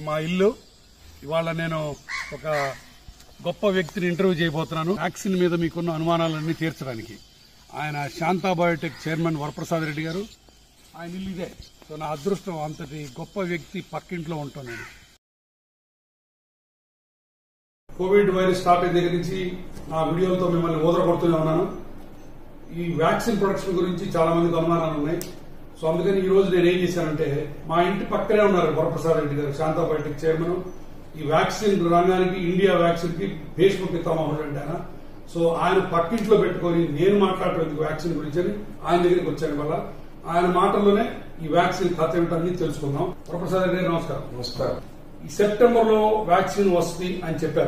మా ఇల్లు ఇవాళ నేను ఒక గొప్ప వ్యక్తిని ఇంటర్వ్యూ చేయబోతున్నాను వ్యాక్సిన్ మీద మీకున్న అనుమానాలన్నీ తీర్చడానికి ఆయన శాంతా బయోటెక్ చైర్మన్ వరప్రసాద్ రెడ్డి గారు ఆయన ఇల్లు ఇదే సో నా అదృష్టం అంతటి గొప్ప వ్యక్తి పక్కింట్లో ఉంటాను నేను కోవిడ్ వైరస్ స్టార్ట్ అయిన దగ్గర నుంచి నా వీడియోలతో మిమ్మల్ని ఓదరపడుతూనే ఉన్నాను ఈ వ్యాక్సిన్ ప్రొడక్షన్ గురించి చాలా మందికి అనుమానాలు ఉన్నాయి సో అందుకని ఈ రోజు నేను ఏం చేశానంటే మా ఇంటి పక్కనే ఉన్నారు వరప్రసాద్ రెడ్డి గారు శాంతా బయోటెక్ చైర్మన్ ఈ వ్యాక్సిన్ రంగానికి ఇండియా వ్యాక్సిన్ కి భీష్మ పితామహుడు అంటే ఆయన సో ఆయన పక్కింట్లో పెట్టుకొని నేను మాట్లాడటం వ్యాక్సిన్ గురించి అని ఆయన దగ్గరికి వచ్చాను వల్ల ఆయన మాటల్లోనే ఈ వ్యాక్సిన్ కథ ఏమిటో అన్ని తెలుసుకుందాం వరప్రసాద్ రెడ్డి గారు నమస్కారం నమస్కారం ఈ సెప్టెంబర్ లో వ్యాక్సిన్ వస్తుంది అని చెప్పారు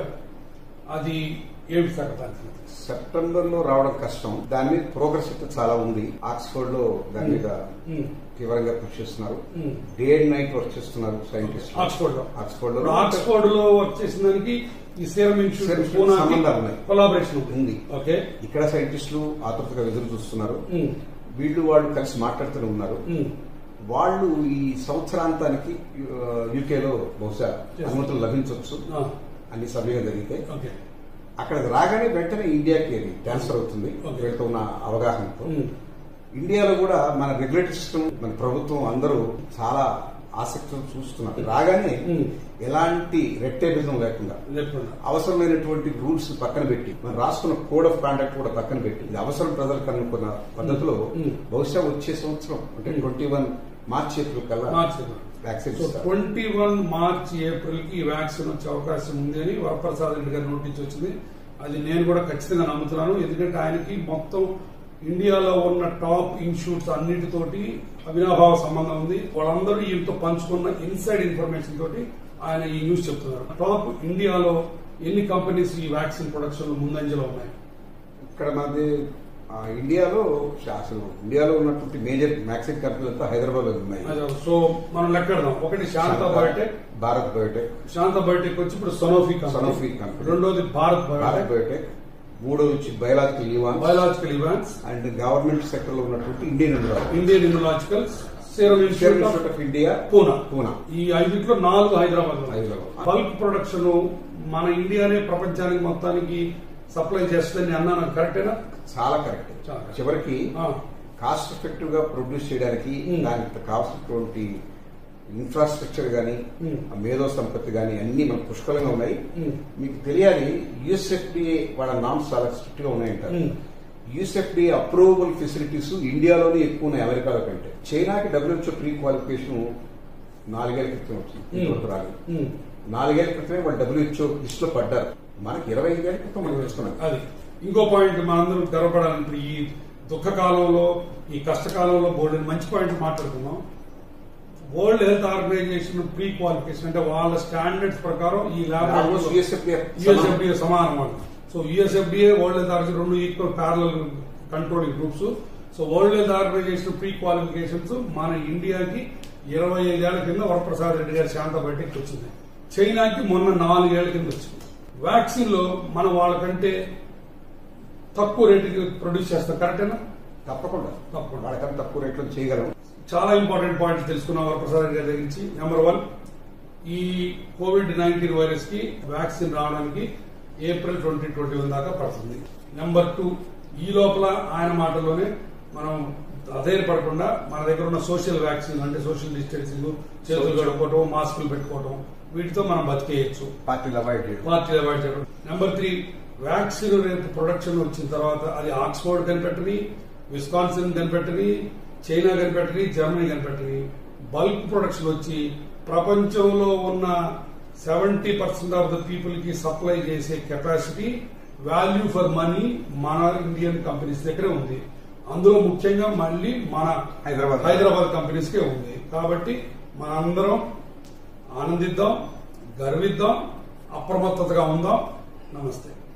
అది ఏమిటి సార్ దానికి సెప్టెంబర్ లో రావడం కష్టం దాని మీద ప్రోగ్రెస్ అయితే చాలా ఉంది ఆక్స్ఫర్డ్ లో దాని మీద ఉమ్, తీవ్రంగా కృషి చేస్తున్నారు ఉమ్. డే అండ్ నైట్ వర్క్ చేస్తున్నారు సైంటిస్ట్ ఆక్స్ఫర్డ్ లో ఆక్స్ఫర్డ్ ఇప్పుడు లో ఆక్స్ఫర్డ్ లో వర్క్ చేసిన దానికి ఈ సీరం Serum ఇన్స్టిట్యూట్ Institute పూనాకి సంబంధాలు ఉన్నాయి. కొలాబరేషన్ ఉంది. ఓకే ఇక్కడ సైంటిస్టులు ఆతృతగా ఎదురు చూస్తున్నారు ఉమ్, వీళ్ళు వాళ్ళు కలిసి మాట్లాడుతూనే ఉన్నారు ఉమ్, వాళ్ళు ఈ సంవత్సరాంతానికి యూకేలో బహుశా Yes. అనుమతులు లభించవచ్చు ఆ, అన్ని సభ్యంగా జరిగితే ఓకే అక్కడికి రాగానే వెంటనే ఇండియాకి అది ట్రాన్స్ఫర్ అవుతుంది Okay. వీళ్ళతో ఉన్న అవగాహనతో ఉమ్, ఇండియాలో కూడా మన రెగ్యులేటరీ సిస్టమ్ మన ప్రభుత్వం అందరూ చాలా ఆసక్తితో చూస్తున్నారు రాగానే ఉమ్. ఎలాంటి రెట్టేబిజం లేకుండా లేకుండా అవసరమైనటువంటి రూల్స్ పక్కన పెట్టి మనం రాసుకున్న కోడ్ ఆఫ్ కాండక్ట్ కూడా పక్కన పెట్టి ఇది అవసరం ప్రజలకు అనుకున్న పద్ధతిలో Mm. బహుశా వచ్చే సంవత్సరం అంటే Mm. Twenty one March April కల్లా మార్చి వ్యాక్సిన్ సో ఇస్తారు ట్వంటీ వన్ మార్చ్ ఏప్రిల్ కి ఈ వ్యాక్సిన్ వచ్చే అవకాశం ఉంది అని వరప్రసాద్ రెడ్డి గారి నోటీస్ వచ్చింది అది నేను కూడా ఖచ్చితంగా నమ్ముతున్నాను ఎందుకంటే ఆయనకి మొత్తం ఇండియాలో ఉన్న టాప్ ఇన్స్టిట్యూట్స్ అన్నిటితోటి అవినాభావ సంబంధం ఉంది వాళ్ళందరూ ఈయనతో పంచుకున్న ఇన్సైడ్ ఇన్ఫర్మేషన్ తోటి ఆయన ఈ న్యూస్ చెప్తున్నారు టాప్ ఇండియాలో ఎన్ని కంపెనీస్ ఈ వ్యాక్సిన్ ప్రొడక్షన్ ముందంజలో ఉన్నాయి ఇక్కడ మనది ఆ, ఇండియాలో అసలు ఇండియాలో ఉన్నటువంటి మేజర్ వ్యాక్సిన్ కంపెనీలతో హైదరాబాద్ లో ఉన్నాయి సో మనం లెక్కెడదాం ఒకటి Shantha biotech Bharat biotech Shantha biotech వచ్చి ఇప్పుడు సొనోఫీ Sanofi కంపెనీ company. రెండోది భారత్ భారత్ బయోటెక్ బయోటెక్ మూడో వచ్చి బయలాజికల్ యువాన్ biological Evans and government sector లో ఉన్నటువంటి Indian Indian immunologicals serum institute of institute of India Poona Poona ఈ ఐదింట్లో నాలుగు హైదరాబాద్ లో హైదరాబాద్. బల్క్ ప్రొడక్షన్ మన ఇండియానే ప్రపంచానికి మొత్తానికి సప్లై చేస్తుందని అన్నాను కరెక్టేనా చాలా కరెక్ట్ చాలా correct. చివరికి ఆ, కాస్ట్ ఎఫెక్టివ్ గా ప్రొడ్యూస్ చేయడానికి Hmm. దానికి కావాల్సినటువంటి ఇన్ఫ్రాస్ట్రక్చర్ గానీ Hmm. ఆ మేధో సంపత్తి గానీ అన్ని మనకు పుష్కలంగా ఉన్నాయి ఉమ్, మీకు తెలియాలి యుఎస్ఎఫ్డిఏ వాళ్ళ నామ్స్ చాలా స్ట్రిక్ట్ గా ఉన్నాయంటారు ఉమ్, యుఎస్ఎఫ్డిఏ అప్రూవబుల్ ఫెసిలిటీస్ ఇండియాలోనే ఎక్కువ ఉన్నాయి అమెరికాలో కంటే చైనాకి డబ్ల్యూహెచ్ఓ ప్రీ క్వాలిఫికేషన్ నాలుగేళ్ల క్రితం వచ్చింది ఇంతవరకు రాలేదు ఉమ్. నాలుగేళ్ల క్రితమే వాళ్ళు డబ్ల్యూహెచ్ఓ లిస్ట్ లో పడ్డారు మనకి ఇరవై ఐదేళ్ల క్రితం మనం చూస్తున్నాం అది ఇంకో పాయింట్ మనందరం గర్వపడాలి ఇప్పుడు ఈ దుఃఖ కాలంలో ఈ కష్టకాలంలో బోర్డు మంచి పాయింట్ మాట్లాడుకుందాం world health organization pre qualification అంటే వాళ్ళ స్టాండర్డ్స్ ప్రకారం ఈ ఆల్మోస్ట్ ల్యాబ్ యుఎస్ఎఫ్డిఏ యుఎస్ఎఫ్డిఏ సమానం అన్నమాట so USFDA world health organization రెండు equal parallel controlling groups so world health organization pre qualifications మన ఇండియాకి ఇరవై ఐదేళ్ల కింద వరప్రసాద్ రెడ్డి గారి శాంత బయటకి వచ్చింది చైనాకి మొన్న నాలుగేళ్ల కింద వచ్చింది వ్యాక్సిన్ లో మనం వాళ్ళకంటే తక్కువ రేటుకి ప్రొడ్యూస్ చేస్తాం కరెక్టేనా తప్పకుండా తప్పకుండా. వాళ్ళకన్నా తక్కువ రేట్లో చేయగలం చాలా ఇంపార్టెంట్ పాయింట్స్ తెలుసుకున్నాం వరప్రసాద్ రెడ్డి గారి దగ్గర నుంచి నెంబర్ వన్ ఈ కోవిడ్ నైన్టీన్ వైరస్ కి వ్యాక్సిన్ రావడానికి ఏప్రిల్ ట్వంటీ ట్వంటీ వన్ దాకా పడుతుంది నెంబర్ టూ ఈ లోపల ఆయన మాటలోనే మనం అధైర్యపడకుండా మన దగ్గర ఉన్న సోషల్ వ్యాక్సిన్ అంటే సోషల్ డిస్టెన్సింగ్ చేతులు కడుక్కోవటం మాస్కులు పెట్టుకోవటం వీటితో మనం బతికేయచ్చు పార్టీలు అవాయిడ్ చేయడం పార్టీలు అవాయిడ్ చేయడం నెంబర్ త్రీ వ్యాక్సిన్ రేపు ప్రొడక్షన్ వచ్చిన తర్వాత అది ఆక్స్ఫర్డ్ కనిపెట్టని విస్కాన్సిన్ కనిపెట్టని చైనా కనిపెట్టని జర్మనీ కనిపెట్టని బల్క్ ప్రొడక్షన్ వచ్చి ప్రపంచంలో ఉన్న seventy percent of the people కి సప్లై చేసే కెపాసిటీ వాల్యూ ఫర్ మనీ మన ఇండియన్ కంపెనీస్ దగ్గరే ఉంది అందులో ముఖ్యంగా మళ్ళీ మన హైదరాబాద్. హైదరాబాద్ కంపెనీస్ కే ఉంది కాబట్టి మనందరం ఆనందిద్దాం గర్విద్దాం అప్రమత్తతగా ఉందాం నమస్తే